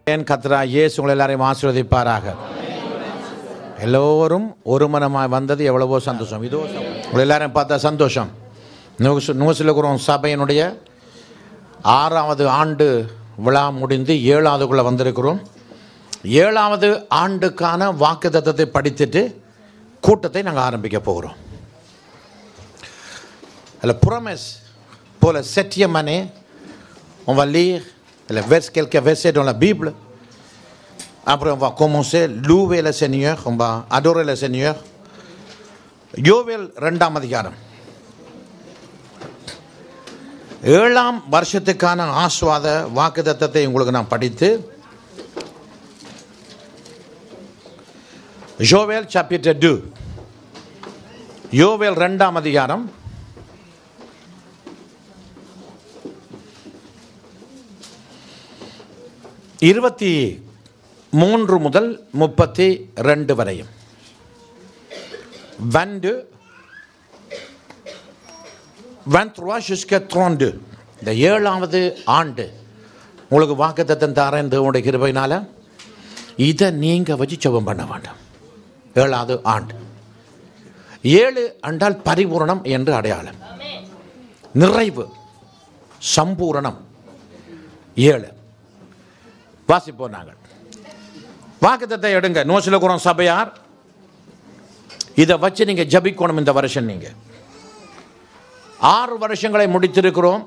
என் கத்ரா இயேசு உங்களை எல்லாரையும் ஆசீர்வதிப்பாராக எல்லோரும் ஒரு மனமாக வந்தது எவ்வளவோ சந்தோஷம் இதோ சந்தோஷம். உங்களை எல்லாரையும் பார்த்தா சந்தோஷம் நூசு நூசிலகுரம் சபையினுடைய ஆறாவது ஆண்டு விழா முடிந்து ஏழாவதுக்குள்ளே வந்திருக்கிறோம் ஏழாவது ஆண்டுக்கான வாக்கு தத்தத்தை படித்துட்டு கூட்டத்தை நாங்கள் ஆரம்பிக்க போகிறோம் La promesse pour la septième année, on va lire les vers- quelques versets dans la Bible. Après, on va commencer louer le Seigneur, on va adorer le Seigneur. யோவேல் ரெண்டாம் அதிகாரம் ஏழாம் வருஷத்துக்கான ஆஸ்வாத வாக்குத்தத்தத்தை உங்களுக்கு நான் படித்து யோவேல் சாப்டர் டூ யோவேல் ரெண்டாம் அதிகாரம் இருபத்தி மூன்று முதல் முப்பத்தி ரெண்டு வரையும் வண்டு வந்த்ருவா jusqu'à 32 இந்த ஏழாவது ஆண்டு உங்களுக்கு வாக்குத்தத்தம் தாரேன் தேவனுடைய கிருபையினால இதை நீங்கள் வச்சு ஜெபம் பண்ண வேண்டாம் ஏழாவது ஆண்டு ஏழு ஆண்டால் பரிபூரணம் என்று அடையாளம் நிறைவு சம்பூரணம் ஏழு வாசிப்போம் நாங்கள் வாக்குத்தத்தை எடுங்க நோசிலகுரம் சபையார் இதை வச்சு நீங்கள் ஜபிக்கணும் இந்த வருஷம் நீங்கள் ஆறு வருஷங்களை முடித்திருக்கிறோம்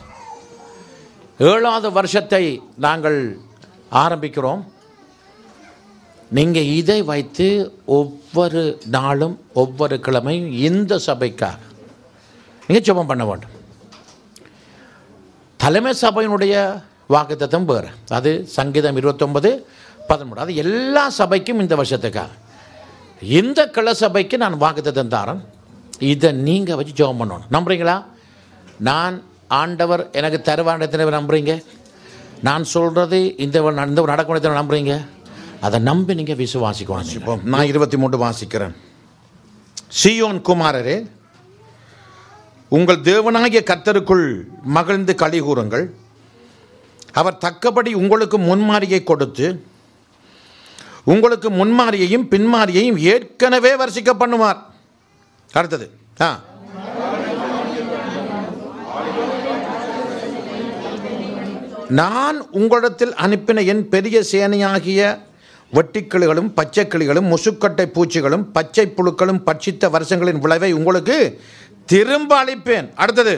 ஏழாவது வருஷத்தை நாங்கள் ஆரம்பிக்கிறோம் நீங்கள் இதை வைத்து ஒவ்வொரு நாளும் ஒவ்வொரு கிழமையும் இந்த சபைக்காக நீங்கள் ஜெபம் பண்ண வேண்டும் தலைமை சபையினுடைய வாக்குத்தத்தம் வேறு அது சங்கீதம் இருபத்தொன்பது பதிமூணு அது எல்லா சபைக்கும் இந்த வருஷத்துக்காக இந்த கிளை சபைக்கு நான் வாக்குத்தத்தம் தாரேன் இதை நீங்கள் வச்சு ஜெபம் பண்ணணும் நம்புறீங்களா நான் ஆண்டவர் எனக்கு தருவான் எத்தனை பேர் நம்புறீங்க நான் சொல்கிறது இந்த வ- இந்த நடக்கும் எத்தனை பேர் நம்புறீங்க அதை நம்பி நீங்கள் விசுவாசிக்கணும் இப்போ நான் இருபத்தி மூன்று வாசிக்கிறேன் சியோன் குமாரரே உங்கள் தேவனாகிய கர்த்தருக்குள் மகிழ்ந்து களி கூறுங்கள் அவர் தக்கபடி உங்களுக்கு முன்மாரியை கொடுத்து உங்களுக்கு முன்மாரியையும் பின்மாரியையும் ஏற்கனவே வர்ஷிக்க பண்ணுவார் அடுத்தது ஆ நான் உங்களிடத்தில் அனுப்பின என் பெரிய சேனையாகிய வெட்டிக்கிளிகளும் பச்சைக்கிளிகளும் முசுக்கட்டை பூச்சிகளும் பச்சை புழுக்களும் பட்சித்த வருஷங்களின் விளைவை உங்களுக்கு திரும்ப அளிப்பேன் அடுத்தது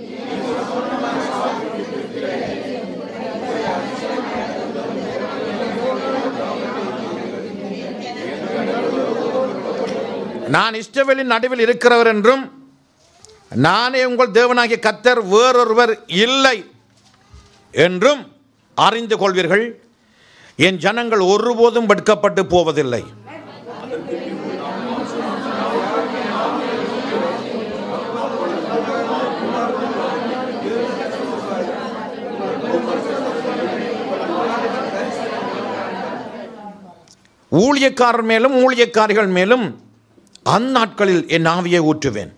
நான் இஷ்டவேலின் நடுவில் இருக்கிறவர் என்றும் நானே உங்கள் தேவனாகிய கத்தர் வேறொருவர் இல்லை என்றும் அறிந்து கொள்வீர்கள் என் ஜனங்கள் ஒருபோதும் வெட்கப்பட்டு போவதில்லை ஊழியக்காரர் மேலும் ஊழியக்காரிகள் மேலும் அந்நாட்களில் என் ஆவியை ஊற்றுவேன்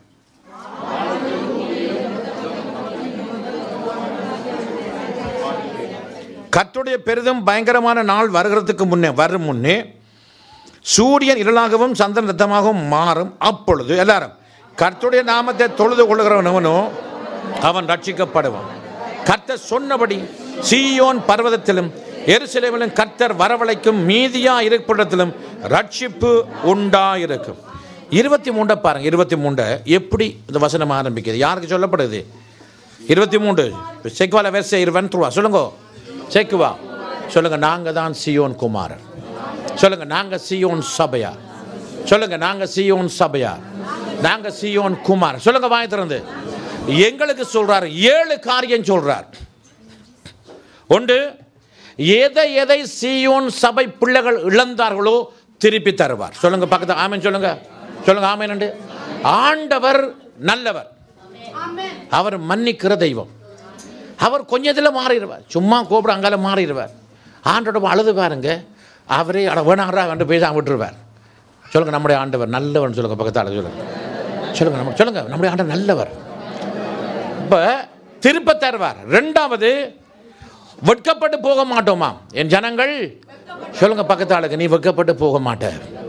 கர்த்தருடைய பெரிதும் பயங்கரமான நாள் வருகிறதுக்கு முன்னே வரும் முன்னே சூரியன் இருளாகவும் சந்திரன் ரத்தமாகவும் மாறும் அப்பொழுது எல்லாரும் கர்த்தருடைய நாமத்தை தொழுது கொள்கிறவனவனோ அவன் ரட்சிக்கப்படுவான் கர்த்தர் சொன்னபடி சீயோன் பர்வதத்திலும் எருசலேமிலும் கர்த்தர் வரவழைக்கும் மீதியா இருப்பிடத்திலும் ரட்சிப்பு உண்டாயிருக்கும் இருபத்தி மூண்டை பாருங்க இருபத்தி மூண்டை எப்படி இந்த வசனம் ஆரம்பிக்குது யாருக்கு சொல்லப்படுது இருபத்தி மூன்று செக்வால வேர்சை இருவன் ரூபா சொல்லுங்க செக்குவா சொல்லுங்க நாங்க தான் சியோன் குமாரன் சொல்லுங்க நாங்க சியோன் சபையா சொல்லுங்க நாங்க சியோன் சபையா நாங்க சியோன் குமார் சொல்லுங்க வாய் திறந்து எங்களுக்கு சொல்றாரு ஏழு காரியம் சொல்றார் ஒன்று எதை எதை சியோன் சபை பிள்ளைகள் இழந்தார்களோ திருப்பி தருவார் சொல்லுங்க பக்கத்து ஆமேன் சொல்லுங்க சொல்லுங்க ஆமேன் ஆண்டவர் நல்லவர் அவர் மன்னிக்கிற தெய்வம் அவர் கொஞ்சத்தில் மாறிடுவார் சும்மா கூப்பிட அங்கால மாறிடுவார் ஆண்டோட அழுது பாருங்க அவரே அட வேணாரா கண்டு பேசாம விட்டுருவார் சொல்லுங்க நம்முடைய ஆண்டவர் நல்லவன் சொல்லுங்க பக்கத்தால் சொல்லுங்க சொல்லுங்க நம்ம சொல்லுங்க நம்முடைய ஆண்டவர் நல்லவர் இப்போ திருப்ப தருவார் ரெண்டாவது வெட்கப்பட்டு போக மாட்டோமா என் ஜனங்கள் சொல்லுங்க பக்கத்து ஆளுக்கு நீ வெட்கப்பட்டு போக மாட்ட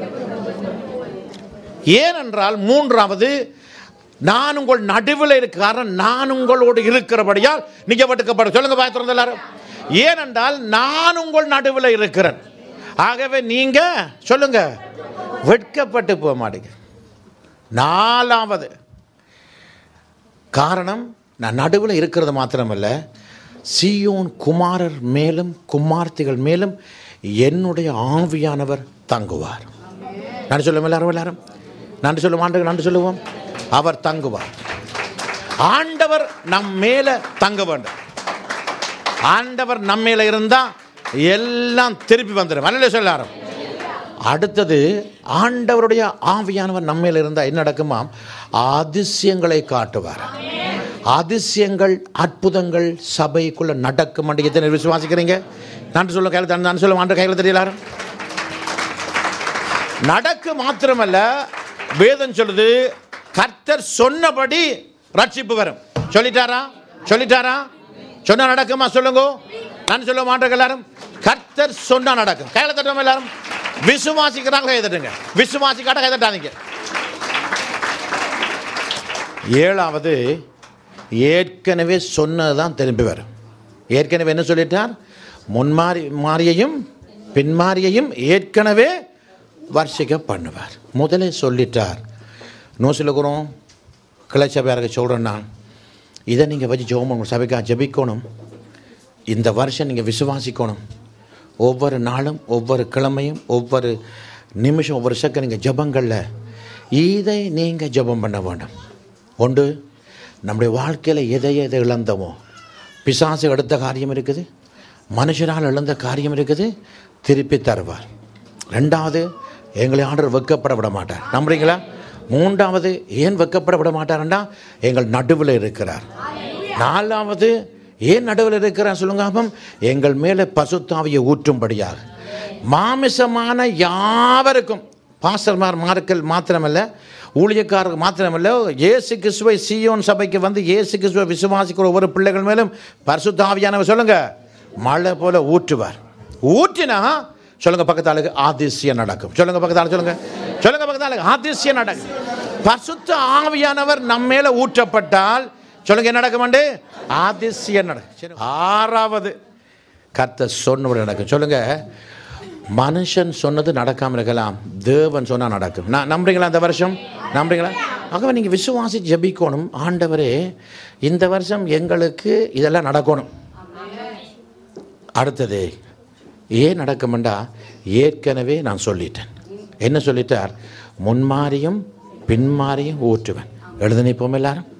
ஏனென்றால் மூன்றாவது நான் உங்கள் நடுவில் இருக்க காரணம் நான் உங்களோடு இருக்கிறபடியால் நீங்க வெட்கப்பட சொல்லுங்க பார்த்துருந்த எல்லாரும் ஏனென்றால் நான் உங்கள் நடுவில் இருக்கிறேன் ஆகவே நீங்க சொல்லுங்க வெட்கப்பட்டு போக மாட்டீங்க நாலாவது காரணம் நான் நடுவில் இருக்கிறது மாத்திரமல்ல சீயோன் குமாரர் மேலும் குமார்த்திகள் மேலும் என்னுடைய ஆவியானவர் தங்குவார் நன்றி சொல்லுவோம் எல்லாரும் எல்லாரும் நன்றி சொல்லுவோம் ஆண்டுகள் நன்றி சொல்லுவோம் அவர் தங்குவார் ஆண்டவர் நம் மேல தங்க வேண்டும் ஆண்டவர் நம்ம மேல இருந்தா எல்லாம் திருப்பி வந்துடும் அல்ல சொல்லாரும் அடுத்தது ஆண்டவருடைய ஆவியானவர் நம்ம மேல இருந்தா என்ன நடக்குமாம் அதிசயங்களை காட்டுவார் அதிசயங்கள் அற்புதங்கள் சபைக்குள்ள நடக்கும் என்று எத்தனை பேர் விசுவாசிக்கிறீங்க நன்றி சொல்ல கையில் நான் சொல்ல ஆண்டு கையில் தெரியலாரு நடக்கு மாத்திரமல்ல வேதம் சொல்லுது கர்த்தர் சொன்னபடி ரட்சிப்பு வரும் சொல்லிட்டாரா சொல்லிட்டாரா சொன்னா நடக்குமா சொல்லுங்க நான் சொல்ல மாட்டேங்க எல்லாரும் கர்த்தர் சொன்னா நடக்கும் கையில தட்டுவோம் எல்லாரும் விசுவாசிக்கிறாங்க கை தட்டுங்க விசுவாசிக்காட்ட கை தட்டாதீங்க ஏழாவது ஏற்கனவே சொன்னதுதான் திரும்பி வரும் ஏற்கனவே என்ன சொல்லிட்டார் முன்மாறி மாறியையும் பின்மாறியையும் ஏற்கனவே வர்ஷிக்க பண்ணுவார் முதலே சொல்லிட்டார் நோ சொல்லுகிறோம் கிளை சபையாருக்கு சொல்கிறேன் நான் இதை நீங்கள் வச்சு ஜோமம் சபைக்காக ஜெபிக்கணும் இந்த வருஷம் நீங்கள் விசுவாசிக்கணும் ஒவ்வொரு நாளும் ஒவ்வொரு கிழமையும் ஒவ்வொரு நிமிஷம் ஒவ்வொரு செகண்ட் நீங்கள் ஜெபங்களில் இதை நீங்கள் ஜெபம் பண்ண வேண்டும் ஒன்று நம்முடைய வாழ்க்கையில் எதை எதை இழந்தோமோ பிசாசு எடுத்த காரியம் இருக்குது மனுஷனால் இழந்த காரியம் இருக்குது திருப்பி தருவார் ரெண்டாவது எங்களை ஆண்டவர் வெக்கப்பட விட மாட்டார் நம்புறீங்களா மூன்றாவது ஏன் வெக்கப்பட விட மாட்டார்னா எங்கள் நடுவில் இருக்கிறார் நாலாவது ஏன் நடுவில் இருக்கிறார் சொல்லுங்க அப்பம் எங்கள் மேலே பசுத்தாவியை ஊற்றும்படியாக மாமிசமான யாவருக்கும் பாஸ்டர்மார் மார்கள் மாத்திரமல்ல ஊழியக்காரர்கள் மாத்திரமல்ல இயேசு கிறிஸ்துவை சீயோன் சபைக்கு வந்து இயேசு கிறிஸ்துவை விசுவாசிக்கிற ஒவ்வொரு பிள்ளைகள் மேலும் பரிசுத்தாவியானவர் சொல்லுங்க மழை போல ஊற்றுவார் ஊற்றினா சொல்லுங்க பக்கத்தாளுக்கு ஆதிசியம் நடக்கும் சொல்லுங்க பக்கத்தாளு சொல்லுங்க சொல்லுங்க பக்கத்தாளுக்கு ஆதிசியம் நடக்கும் பரிசுத்த ஆவியானவர் நம்ம மேல ஊற்றப்பட்டால் சொல்லுங்க என்ன நடக்குமாண்டு ஆதிசியம் நடக்கும் சரி. ஆறாவது கர்த்தர் சொன்னபடி நடக்கும் சொல்லுங்க மனுஷன் சொன்னது நடக்காமல் இருக்கலாம் தேவன் சொன்னா நடக்கும் நான் நம்புறீங்களா இந்த வருஷம் நம்புறீங்களா ஆகவே நீங்கள் விசுவாசி ஜெபிக்கணும் ஆண்டவரே இந்த வருஷம் எங்களுக்கு இதெல்லாம் நடக்கணும் அடுத்தது ஏன் நடக்குமெண்டா ஏற்கனவே நான் சொல்லிட்டேன் என்ன சொல்லிட்டார் முன்மாறியும் பின்மாறியும் ஊற்றுவேன் எழுதுன இப்போம் எல்லாரும்